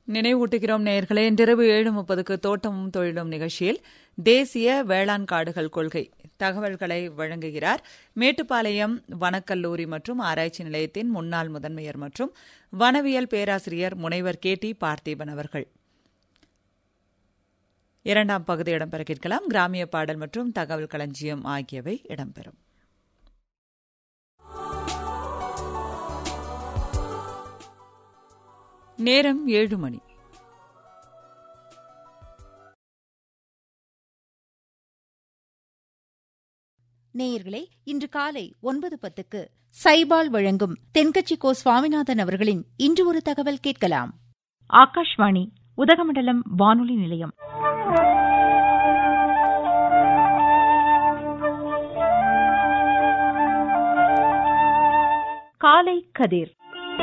நினைவூட்டுகிறோம் நேயர்களே இன்றிரவு ஏழு முப்பதுக்கு தோட்டமும் தொழிலும் நிகழ்ச்சியில் தேசிய வேளாண் காடுகள் கொள்கை தகவல்களை வழங்குகிறார் மேட்டுப்பாளையம் வனக்கல்லூரி மற்றும் ஆராய்ச்சி நிலையத்தின் முன்னாள் முதன்மையர் மற்றும் வனவியல் பேராசிரியர் முனைவர் கே டி பார்த்திபன் அவர்கள் இரண்டாம் பகுதி இடம்பெற கேட்கலாம் கிராமிய பாடல் மற்றும் தகவல் களஞ்சியம் ஆகியவை இடம்பெறும் நேரம் ஏழு மணி நேயர்களே இன்று காலை ஒன்பது பத்துக்கு சைபால் வழங்கும் தென்கட்சி கோ சுவாமிநாதன் அவர்களின் இன்று ஒரு தகவல் கேட்கலாம் ஆகாஷ்வாணி உதகமண்டலம் வானொலி நிலையம் காலை கதிர்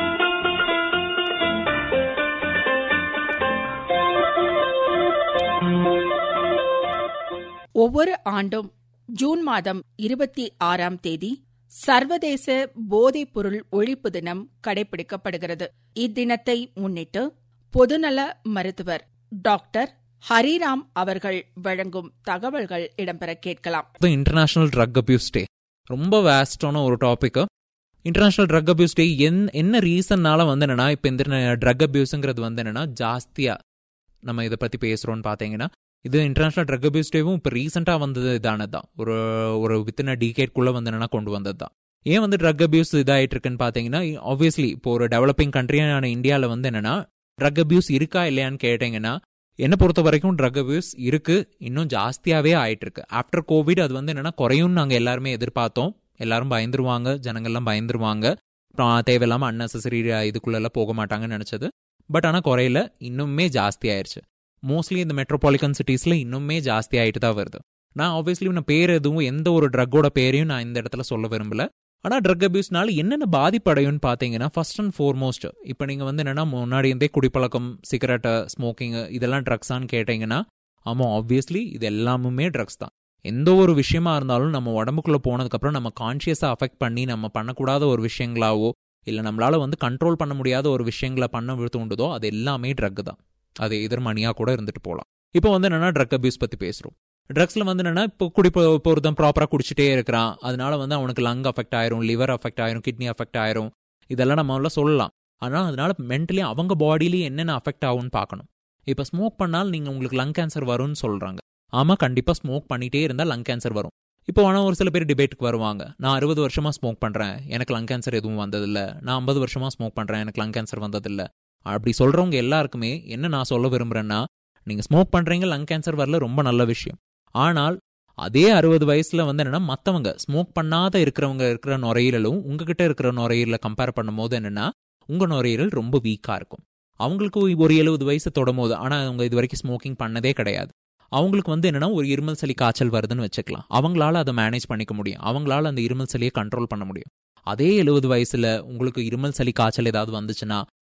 ஒவ்வொரு ஆண்டும் ஜூன் மாதம் இருபத்தி ஆறாம் தேதி சர்வதேச போதைப் பொருள் ஒழிப்பு தினம் கடைபிடிக்கப்படுகிறது இத்தினத்தை முன்னிட்டு பொதுநல மருத்துவர் டாக்டர் ஹரிராம் அவர்கள் வழங்கும் தகவல்கள் இடம்பெற கேட்கலாம் இன்டர்நேஷனல் ட்ரக் அபியூஸ் டே ரொம்ப வேஸ்டான ஒரு topic international drug abuse day என் என்ன ரீசன்னால வந்து என்னன்னா இப்போ இந்த ட்ரக் அபியூஸுங்கிறது வந்து என்னன்னா ஜாஸ்தியா நம்ம இதை பத்தி பேசுறோம்னு பார்த்தீங்கன்னா இது இன்டர்நேஷனல் ட்ரக் அபியூஸ் டேவும் இப்போ ரீசெண்டாக வந்தது இதானது தான் ஒரு ஒரு வித்தின் டிகேட்குள்ளே வந்து என்னன்னா கொண்டு வந்தது தான் ஏன் வந்து ட்ரக் அபியூஸ் இதாகிட்டு இருக்குன்னு பார்த்தீங்கன்னா ஆப்வியஸ்லி இப்போ ஒரு டெவலப்பிங் கண்ட்ரியான இந்தியாவில் வந்து என்னன்னா ட்ரக் அபியூஸ் இருக்கா இல்லையான்னு கேட்டிங்கன்னா என்னை பொறுத்த வரைக்கும் ட்ரக் அபியூஸ் இருக்கு இன்னும் ஜாஸ்தியாகவே ஆயிட்டு இருக்கு ஆஃப்டர் கோவிட் அது வந்து என்னன்னா குறையும் நாங்கள் எல்லாருமே எதிர்பார்த்தோம் எல்லாரும் பயந்துருவாங்க ஜனங்கள்லாம் பயந்துருவாங்க அப்புறம் தேவையில்லாமல் அன்னெசரி இதுக்குள்ளெல்லாம் போக மாட்டாங்கன்னு நினச்சது பட் ஆனால் குறையில இன்னுமே ஜாஸ்தி ஆயிடுச்சு மோஸ்ட்லி இந்த மெட்ரோபாலிட்டன் சிட்டிஸில் இன்னுமே ஜாஸ்தி ஆகிட்டு தான் வருது நான் ஆப்வியஸ்லி நான் பேர் எதுவும் எந்த ஒரு ட்ரக்கோட பேரையும் நான் இந்த இடத்துல சொல்ல விரும்பல ஆனால் ட்ரக் அபியூஸ்னால என்னென்ன பாதிப்படையும்னு பார்த்தீங்கன்னா ஃபர்ஸ்ட் அண்ட் ஃபோர்மோஸ்ட் இப்போ நீங்கள் வந்து என்னென்னா முன்னாடி இருந்தே குடிப்பழக்கம் சிகரெட்டு ஸ்மோக்கிங் இதெல்லாம் ட்ரக்ஸான்னு கேட்டிங்கன்னா ஆமாம் ஆப்வியஸ்லி இது எல்லாமுமே ட்ரக்ஸ் தான் எந்த ஒரு விஷயமா இருந்தாலும் நம்ம உடம்புக்குள்ளே போனதுக்கப்புறம் நம்ம கான்ஷியஸாக அஃபெக்ட் பண்ணி நம்ம பண்ணக்கூடாத ஒரு விஷயங்களாவோ இல்லை நம்மளால வந்து கண்ட்ரோல் பண்ண முடியாத ஒரு விஷயங்களை பண்ண தூண்டுதோ அது எல்லாமே ட்ரக் தான் அது எதிர்மணியாக கூட இருந்துட்டு போகலாம் இப்போ வந்து என்னன்னா ட்ரக் அபியூஸ் பற்றி பேசுகிறோம் ட்ரக்ஸில் வந்து என்னன்னா இப்போ குடி இப்போ ஒருத்தன் ப்ராப்பராக குடிச்சிட்டே இருக்கிறான் அதனால வந்து அவனுக்கு லங் அஃபெக்ட் ஆயிரும் லிவர் அஃபெக்ட் ஆயிரும் கிட்னி அஃபெக்ட் ஆயிரும் இதெல்லாம் நம்ம சொல்லலாம் ஆனால் அதனால மென்டலி அவங்க பாடியிலேயே என்னென்ன அஃபெக்ட் ஆகும்னு பார்க்கணும் இப்போ ஸ்மோக் பண்ணால் நீங்கள் உங்களுக்கு லங் கேன்சர் வரும்னு சொல்கிறாங்க ஆமாம் கண்டிப்பாக ஸ்மோக் பண்ணிகிட்டே இருந்தால் லங் கேன்சர் வரும் இப்போ ஆனால் ஒரு சில பேர் டிபேட்டுக்கு வருவாங்க நான் அறுபது வருஷமாக ஸ்மோக் பண்ணுறேன் எனக்கு லங் கேன்சர் எதுவும் வந்ததில்லை நான் ஐம்பது வருஷமாக ஸ்மோக் பண்ணுறேன் எனக்கு லங் கேன்சர் வந்ததில்லை அப்படி சொல்கிறவங்க எல்லாருக்குமே என்ன நான் சொல்ல விரும்புகிறேன்னா நீங்கள் ஸ்மோக் பண்ணுறீங்க லங் கேன்சர் வரல ரொம்ப நல்ல விஷயம் ஆனால் அதே அறுபது வயசில் வந்து என்னென்னா மற்றவங்க ஸ்மோக் பண்ணாத இருக்கிறவங்க இருக்கிற நுரையீரலும் உங்ககிட்ட இருக்கிற நுரையீரலை கம்பேர் பண்ணும்போது என்னென்னா உங்கள் நுரையீரல் ரொம்ப வீக்காக இருக்கும் அவங்களுக்கு ஒரு எழுபது வயசு தொடும் போது ஆனால் அவங்க இது வரைக்கும் ஸ்மோக்கிங் பண்ணதே கிடையாது அவங்களுக்கு வந்து என்னன்னா ஒரு இருமல் சளி காய்ச்சல் வருதுன்னு வச்சுக்கலாம் அவங்களால அதை மேனேஜ் பண்ணிக்க முடியும் அவங்களால அந்த இருமல் சளியை கண்ட்ரோல் பண்ண முடியும் அதே எழுபது வயசுல உங்களுக்கு இருமல் சளி காய்ச்சல் ஏதாவது வந்துச்சுன்னா